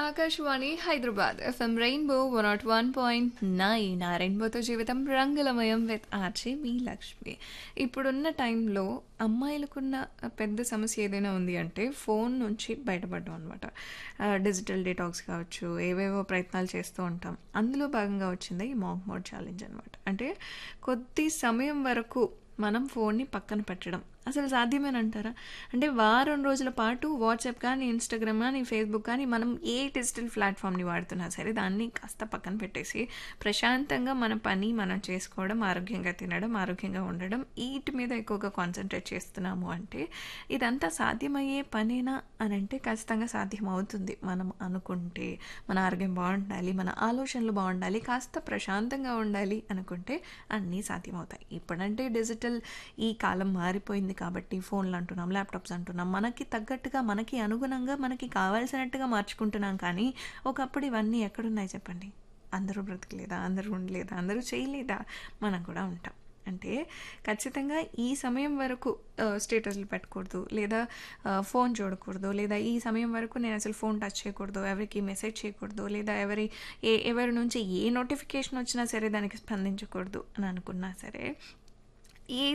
Akashvani Hyderabad FM rainbow one naught one point nine ఆ రెయిన్బోతో జీవితం రంగులమయం విత్ ఆర్చి మీ లక్ష్మి ఇప్పుడున్న టైంలో అమ్మాయిలకున్న పెద్ద సమస్య ఏదైనా ఉంది అంటే ఫోన్ నుంచి బయటపడడం అనమాట డిజిటల్ డిటాక్స్ కావచ్చు ఏవేవో ప్రయత్నాలు చేస్తూ ఉంటాం అందులో భాగంగా వచ్చింది ఈ మాంక్ మోడ్ ఛాలెంజ్ అనమాట అంటే కొద్ది సమయం వరకు మనం ఫోన్ని పక్కన పెట్టడం అసలు సాధ్యమేనంటారా అంటే వారం రోజుల పాటు వాట్సాప్ కానీ ఇన్స్టాగ్రామ్ కానీ ఫేస్బుక్ కానీ మనం ఏ డిజిటల్ ప్లాట్ఫామ్ని వాడుతున్నా సరే దాన్ని కాస్త పక్కన పెట్టేసి ప్రశాంతంగా మన పని మనం చేసుకోవడం ఆరోగ్యంగా తినడం ఆరోగ్యంగా ఉండడం వీటి మీద ఎక్కువగా కాన్సన్ట్రేట్ చేస్తున్నాము అంటే ఇదంతా సాధ్యమయ్యే పనేనా అని అంటే ఖచ్చితంగా సాధ్యం అవుతుంది మనం అనుకుంటే మన ఆరోగ్యం బాగుండాలి మన ఆలోచనలు బాగుండాలి కాస్త ప్రశాంతంగా ఉండాలి అనుకుంటే అన్నీ సాధ్యమవుతాయి ఇప్పుడంటే డిజిటల్ ఈ కాలం మారిపోయింది కాబట్టి ఫోన్లు అంటున్నాం ల్యాప్టాప్స్ అంటున్నాం మనకి తగ్గట్టుగా మనకి అనుగుణంగా మనకి కావాల్సినట్టుగా మార్చుకుంటున్నాం కానీ ఒకప్పుడు ఇవన్నీ ఎక్కడున్నాయి చెప్పండి అందరూ బ్రతకలేదా అందరూ ఉండలేదా అందరూ చేయలేదా మనం కూడా ఉంటాం అంటే ఖచ్చితంగా ఈ సమయం వరకు స్టేటస్లు పెట్టకూడదు లేదా ఫోన్ చూడకూడదు లేదా ఈ సమయం వరకు నేను అసలు ఫోన్ టచ్ చేయకూడదు ఎవరికి మెసేజ్ చేయకూడదు లేదా ఎవరి ఏ ఎవరి నుంచి ఏ నోటిఫికేషన్ వచ్చినా సరే దానికి స్పందించకూడదు అని అనుకున్నా సరే ఈ